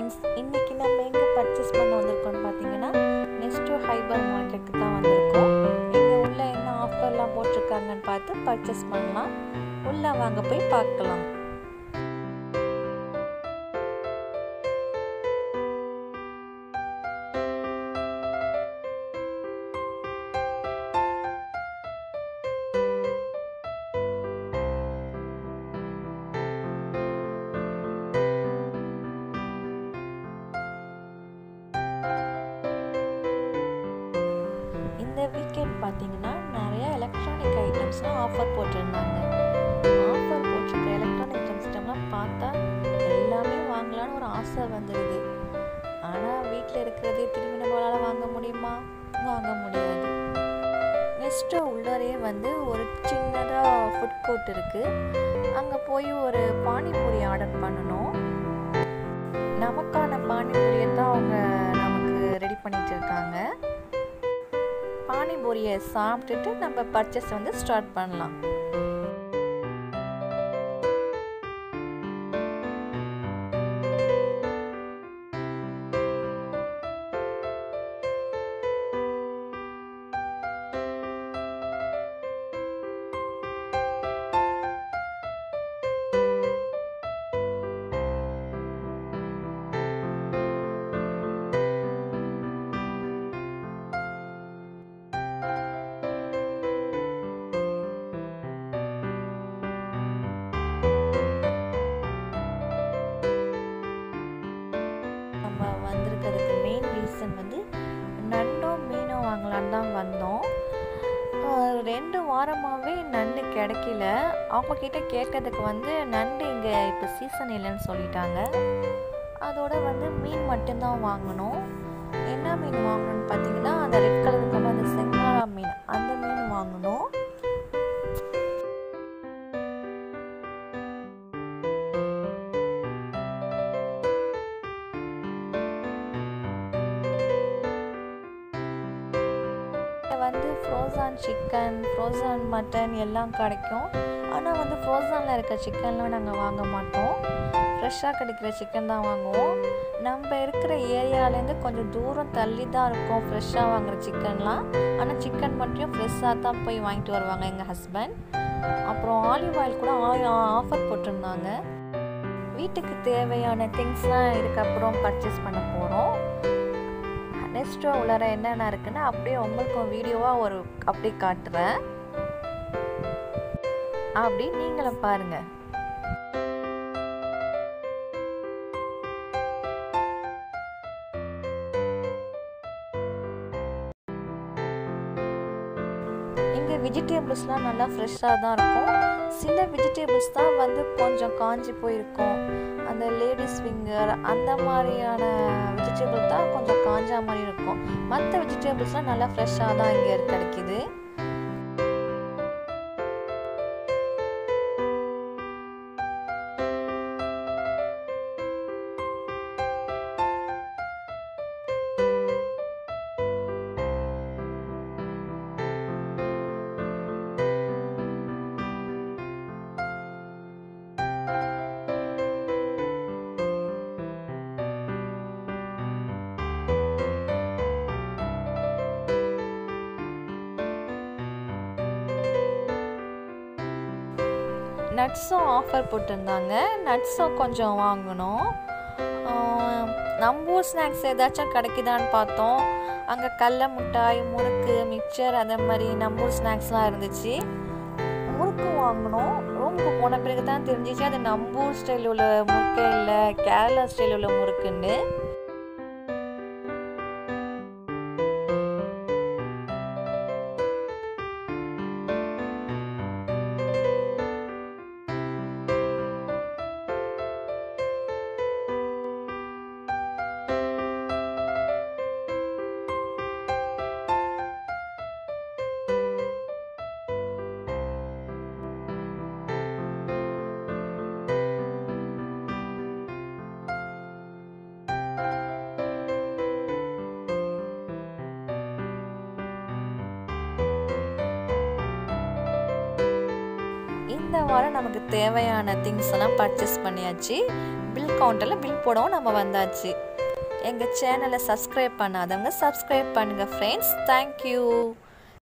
friends இன்றைக்கி நம்ம எங்கே பர்ச்சேஸ் பண்ண வந்திருக்கோம்னு பார்த்தீங்கன்னா நெஸ்டோ ஹைபர் மார்க்கெட்டுக்கு தான் வந்திருக்கோம் இங்கே உள்ள என்ன ஆஃபர்லாம் போட்டிருக்காங்கன்னு பார்த்து பர்ச்சேஸ் பண்ணலாம் உள்ளே வாங்க போய் பார்க்கலாம் இந்த வீக்கெண்ட் பார்த்தீங்கன்னா நிறைய எலக்ட்ரானிக் ஐட்டம்ஸ்லாம் ஆஃபர் போட்டிருந்தாங்க ஆஃபர் போட்டிருக்க எலக்ட்ரானிக் ஐட்டம்ஸ்டம்லாம் பார்த்தா எல்லாமே வாங்கலான்னு ஒரு ஆசை வந்துடுது ஆனால் வீட்டில் இருக்கிறதே திரும்பி நம்மளால் வாங்க முடியுமா வாங்க முடியாது நெக்ஸ்ட்டு உள்ளாரே வந்து ஒரு சின்னதாக ஃபுட் கோர்ட் இருக்குது அங்கே போய் ஒரு பானிபூரி ஆர்டர் பண்ணணும் நமக்கான பானிபூரியை தான் அவங்க நமக்கு ரெடி பண்ணிட்டு இருக்காங்க பானிபூரியை சாப்பிட்டுட்டு நம்ம பர்ச்சேஸ் வந்து ஸ்டார்ட் பண்ணலாம் நம்ம வந்திருக்கிறதுக்கு மெயின் ரீசன் வந்து நண்டோ மீனோ வாங்கலான்னு தான் வந்தோம் ஆஹ் ரெண்டு வாரமாகவே நண்டு கிடைக்கல அவங்கக்கிட்ட கேட்டதுக்கு வந்து நண்டு இங்கே இப்போ சீசன் இல்லைன்னு சொல்லிட்டாங்க அதோட வந்து மீன் மட்டும்தான் வாங்கணும் என்ன மீன் வாங்கணும்னு பார்த்தீங்கன்னா அந்த ரெட் கலர் இருக்க அந்த செங்காரா மீன் அந்த மீன் வாங்கணும் வந்து ஃப்ரோசான் சிக்கன் ஃப்ரோசான் மட்டன் எல்லாம் கிடைக்கும் ஆனால் வந்து ஃப்ரோசானில் இருக்க சிக்கன்லாம் நாங்கள் வாங்க மாட்டோம் ஃப்ரெஷ்ஷாக கிடைக்கிற சிக்கன் தான் வாங்குவோம் நம்ம இருக்கிற ஏரியாலேருந்து கொஞ்சம் தூரம் தள்ளி தான் இருக்கும் ஃப்ரெஷ்ஷாக வாங்குற சிக்கன்லாம் ஆனால் சிக்கன் மட்டும் ஃப்ரெஷ்ஷாக தான் போய் வாங்கிட்டு வருவாங்க எங்கள் ஹஸ்பண்ட் அப்புறம் ஆலிவ் ஆயில் கூட ஆஃபர் போட்டிருந்தாங்க வீட்டுக்கு தேவையான திங்ஸ்லாம் இதுக்கப்புறம் பர்ச்சேஸ் பண்ண போகிறோம் நெக்ஸ்ட்டு உள்ளார என்னென்ன இருக்குன்னு அப்படியே உங்களுக்கும் வீடியோவாக ஒரு அப்படியே காட்டுறேன் அப்படி நீங்களும் பாருங்க இங்கே வெஜிடேபிள்ஸ்லாம் நல்லா ஃப்ரெஷ்ஷாக தான் இருக்கும் சில வெஜிடேபிள்ஸ் தான் வந்து கொஞ்சம் காஞ்சி போயிருக்கும் அந்த லேடிஸ் ஃபிங்கர் அந்த மாதிரியான வெஜிடபிள் தான் கொஞ்சம் காஞ்சா மாதிரி இருக்கும் மற்ற வெஜிடபிள்ஸ்லாம் நல்லா ஃப்ரெஷ்ஷாக தான் இங்கே கிடைக்கிது நட்ஸும் ஆஃபர் போட்டிருந்தாங்க நட்ஸும் கொஞ்சம் வாங்கணும் நம்ம ஊர் ஸ்நாக்ஸ் ஏதாச்சும் கிடைக்குதான்னு பார்த்தோம் அங்கே கடல மிட்டாய் முறுக்கு மிக்சர் அந்த மாதிரி நம்ம ஊர் ஸ்நாக்ஸ்லாம் இருந்துச்சு முறுக்கு வாங்கினோம் ரூமுக்கு போன பிறகு தான் தெரிஞ்சிச்சு அது நம்ம ஊர் ஸ்டைல் உள்ள முறுக்கே இல்லை கேரளா ஸ்டைல் உள்ள முறுக்குன்னு இந்த வாரம் நமக்கு தேவையான திங்ஸ் எல்லாம் பர்ச்சேஸ் பண்ணியாச்சு பில் கவுண்டரில் பில் போடவும் நம்ம வந்தாச்சு எங்கள் சேனலை சப்ஸ்கிரைப் பண்ணாதவங்க சப்ஸ்கிரைப் பண்ணுங்கள் ஃப்ரெண்ட்ஸ் தேங்க்யூ